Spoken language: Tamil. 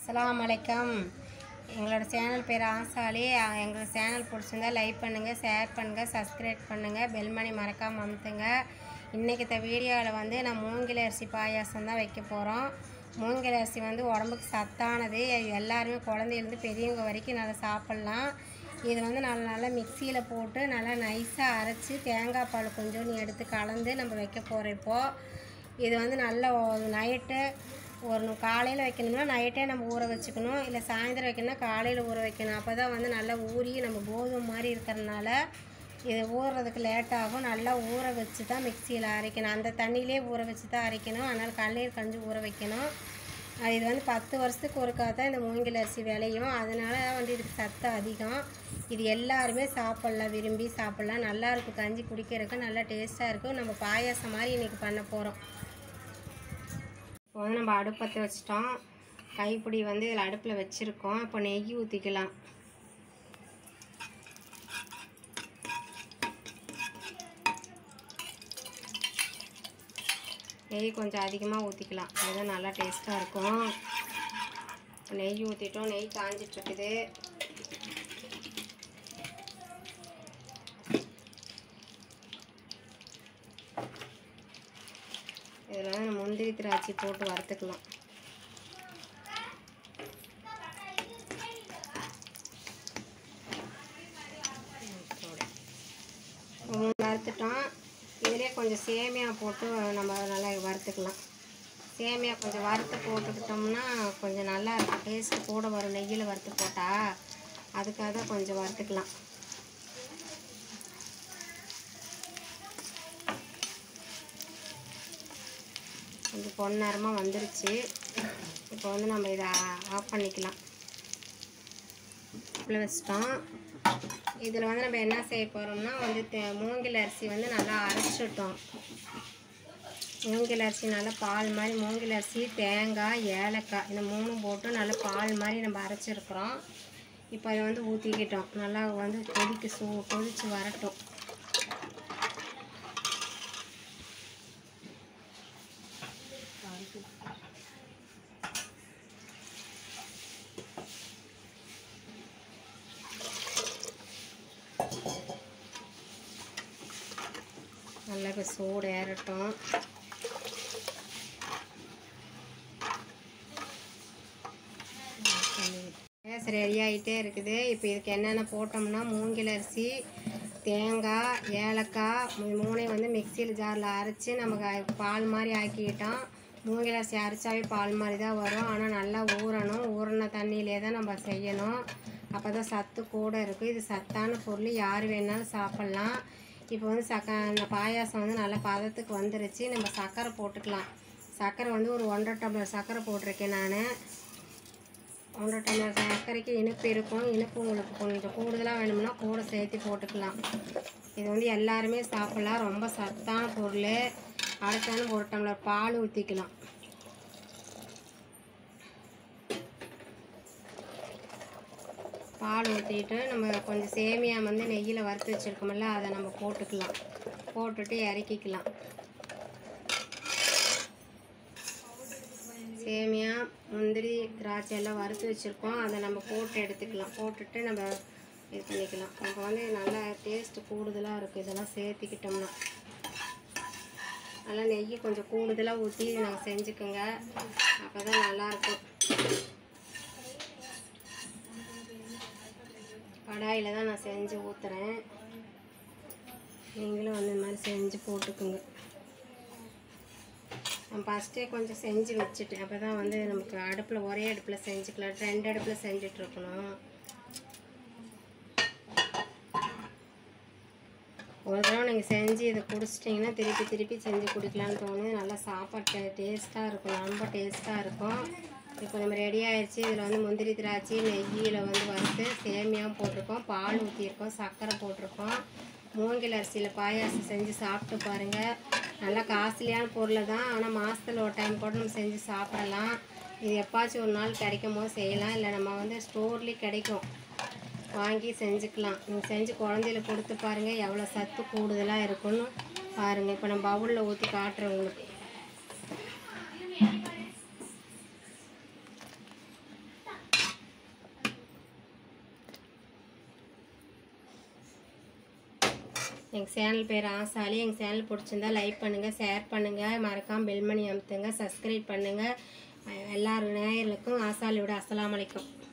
அஸ்ஸலாமு அலைக்கம் எங்களோட சேனல் பேர் ஆசாலி அஹ் எங்களோட சேனல் பிடிச்சிருந்தா லைக் பண்ணுங்கள் ஷேர் பண்ணுங்கள் சப்ஸ்கிரைப் பண்ணுங்கள் பெல் மணி மறக்காமல் அமுத்துங்க இன்றைக்கி இந்த வீடியோவில் வந்து நான் மூங்கில் அரிசி பாயாசம் தான் வைக்க போகிறோம் மூங்கில் அரிசி வந்து உடம்புக்கு சத்தானது இது எல்லாருமே குழந்தையிலேருந்து பெரியவங்க வரைக்கும் நல்லா சாப்பிட்லாம் இது வந்து நல்லா நல்லா மிக்சியில் போட்டு நல்லா நைஸாக அரைச்சி தேங்காய் பால் கொஞ்சோண்டு எடுத்து கலந்து நம்ம வைக்க போகிறோம் இப்போது இது வந்து நல்ல நைட்டு ஒரு காலையில் வைக்கணும்னா நைட்டே நம்ம ஊற வச்சுக்கணும் இல்லை சாயந்தரம் வைக்கணும்னா காலையில் ஊற வைக்கணும் அப்போ தான் வந்து நல்லா ஊறி நம்ம கோதுமை மாதிரி இருக்கிறனால இது ஊறுறதுக்கு லேட் ஆகும் நல்லா ஊற வச்சு தான் மிக்சியில் அரைக்கணும் அந்த தண்ணியிலே ஊற வச்சு தான் அரைக்கணும் அதனால் கண்ணீர் கஞ்சி ஊற வைக்கணும் அது இது வந்து பத்து வருஷத்துக்கு ஒருக்கா தான் இந்த மூங்கில் அரிசி விளையும் அதனால வந்து இதுக்கு சத்து அதிகம் இது எல்லாருமே சாப்பிட்லாம் விரும்பி சாப்பிட்லாம் நல்லா இருக்கும் கஞ்சி குடிக்கிறதுக்கு நல்லா டேஸ்ட்டாக இருக்கும் நம்ம பாயாசம் மாதிரி இன்றைக்கி பண்ண போகிறோம் இப்போ வந்து நம்ம அடுப்பத்தை வச்சிட்டோம் கைப்பிடி வந்து இதில் அடுப்பில் வச்சுருக்கோம் இப்போ நெய் ஊற்றிக்கலாம் நெய் கொஞ்சம் அதிகமாக ஊற்றிக்கலாம் அதுதான் நல்லா டேஸ்ட்டாக இருக்கும் நெய் ஊற்றிட்டோம் நெய் காஞ்சிட்ருக்குது இதில் வந்து முந்திரி திராட்சை போட்டு வறுத்துக்கலாம் மூணு வறுத்துட்டோம் இதிலே கொஞ்சம் சேமியா போட்டு நம்ம நல்லா வறுத்துக்கலாம் சேமியா கொஞ்சம் வறுத்து போட்டுக்கிட்டோம்னா கொஞ்சம் நல்லா இருக்கும் டேஸ்ட்டு கூட வரும் நெய்யில் வறுத்து போட்டால் அதுக்காக தான் கொஞ்சம் வறுத்துக்கலாம் கொஞ்சம் பொன்னரமாக வந்துருச்சு இப்போ வந்து நம்ம இதை ஆஃப் பண்ணிக்கலாம் உள்ள வச்சிட்டோம் இதில் வந்து நம்ம என்ன செய்ய போகிறோம்னா வந்து தே- மூங்கில் அரிசி வந்து நல்லா அரைச்சிட்டோம் மூங்கில் அரிசி நல்லா பால் மாதிரி மூங்கில் அரிசி தேங்காய் ஏலக்காய் இந்த மூணும் போட்டு நல்லா பால் மாதிரி நம்ம அரைச்சிருக்கிறோம் இப்போ அதை வந்து ஊற்றிக்கிட்டோம் நல்லா வந்து கொதிக்க சூ கொதித்து வரட்டும் நல்லா இப்போ சூடு ஏறட்டும் கேஸ் ரெடி ஆகிட்டே இருக்குது இப்போ இதுக்கு என்னென்ன போட்டோம்னா மூங்கில் அரிசி தேங்காய் ஏலக்காய் இது மூணையும் வந்து மிக்சியில் ஜாரில் அரைச்சி நமக்கு பால் மாதிரி ஆக்கிக்கிட்டோம் மூங்கில் அரிசி அரைச்சாவே பால் மாதிரி தான் வரும் ஆனால் நல்லா ஊறணும் ஊறின தண்ணியிலே தான் நம்ம செய்யணும் அப்போ தான் சத்து கூட இருக்கும் இது சத்தான பொருள் யார் வேணாலும் சாப்பிட்லாம் இப்போ வந்து சக்க அந்த பாயாசம் வந்து நல்ல பதத்துக்கு வந்துருச்சு நம்ம சர்க்கரை போட்டுக்கலாம் சர்க்கரை வந்து ஒரு ஒன்றரை டம்ளர் சர்க்கரை போட்டிருக்கேன் நான் ஒன்றரை டம்ளர் சர்க்கரைக்கு இனிப்பு இருக்கும் இனிப்பு உங்களுக்கு கொஞ்சம் கூடுதலாக வேணும்னா கூட சேர்த்து போட்டுக்கலாம் இது வந்து எல்லாருமே சாப்பிட்லாம் ரொம்ப சத்தான பொருள் அடுத்தான ஒரு டம்ளர் பால் ஊற்றிக்கலாம் பால் ஊற்றிட்டு நம்ம கொஞ்சம் சேமியா வந்து நெய்யில் வறுத்து வச்சுருக்கோம்ல அதை நம்ம போட்டுக்கலாம் போட்டுட்டு இறக்கிக்கலாம் சேமியா முந்திரி திராட்சை எல்லாம் வறுத்து வச்சுருக்கோம் அதை நம்ம போட்டு எடுத்துக்கலாம் போட்டுட்டு நம்ம இது பண்ணிக்கலாம் நம்ம வந்து நல்லா டேஸ்ட்டு கூடுதலாக இருக்குது இதெல்லாம் சேர்த்திக்கிட்டோம்னா நல்லா நெய் கொஞ்சம் கூடுதலாக ஊற்றி நாங்கள் செஞ்சுக்கோங்க அப்போ தான் நல்லாயிருக்கும் கடாயில் தான் நான் செஞ்சு ஊற்றுறேன் நீங்களும் வந்து இந்த மாதிரி செஞ்சு போட்டுக்குங்க நான் ஃபஸ்ட்டே கொஞ்சம் செஞ்சு வச்சுட்டேன் அப்போ தான் வந்து நமக்கு அடுப்பில் ஒரே அடுப்பில் செஞ்சுக்கலாம் ரெண்டு அடுப்பில் செஞ்சிட்ருக்கணும் ஒரு தடவை நீங்கள் செஞ்சு இதை குடிச்சிட்டிங்கன்னா திருப்பி திருப்பி செஞ்சு குடிக்கலான்னு தோணும் நல்லா சாப்பாடு டேஸ்ட்டாக இருக்கும் ரொம்ப டேஸ்ட்டாக இருக்கும் இப்போ நம்ம ரெடி ஆயிடுச்சு இதில் வந்து முந்திரி திராட்சை நெய்யில் வந்து வறுத்து சேமியாவும் போட்டிருக்கோம் பால் ஊற்றிருக்கோம் சர்க்கரை போட்டிருக்கோம் மூங்கில் அரிசியில் பாயாசம் செஞ்சு சாப்பிட்டு பாருங்கள் நல்லா காஸ்ட்லியான பொருளை தான் ஆனால் மாதத்தில் ஒரு டைம் கூட நம்ம செஞ்சு சாப்பிடலாம் இது எப்பாச்சும் ஒரு நாள் கிடைக்கும் போது செய்யலாம் இல்லை நம்ம வந்து ஸ்டோர்லேயும் கிடைக்கும் வாங்கி செஞ்சுக்கலாம் நீங்கள் செஞ்சு குழந்தையில கொடுத்து பாருங்கள் எவ்வளோ சத்து கூடுதலாக இருக்குன்னு பாருங்கள் இப்போ நான் பவுலில் ஊற்றி காட்டுறேன் உங்களுக்கு எங்கள் சேனல் பேர் ஆசாலி எங்கள் சேனல் பிடிச்சிருந்தா லைக் பண்ணுங்கள் ஷேர் பண்ணுங்கள் மறக்காமல் பெல் மணி அமுத்துங்க சப்ஸ்கிரைப் பண்ணுங்கள் எல்லாரும் நேயர்களுக்கும் ஆசாலியோட அஸ்ஸலாமு அலைக்கும்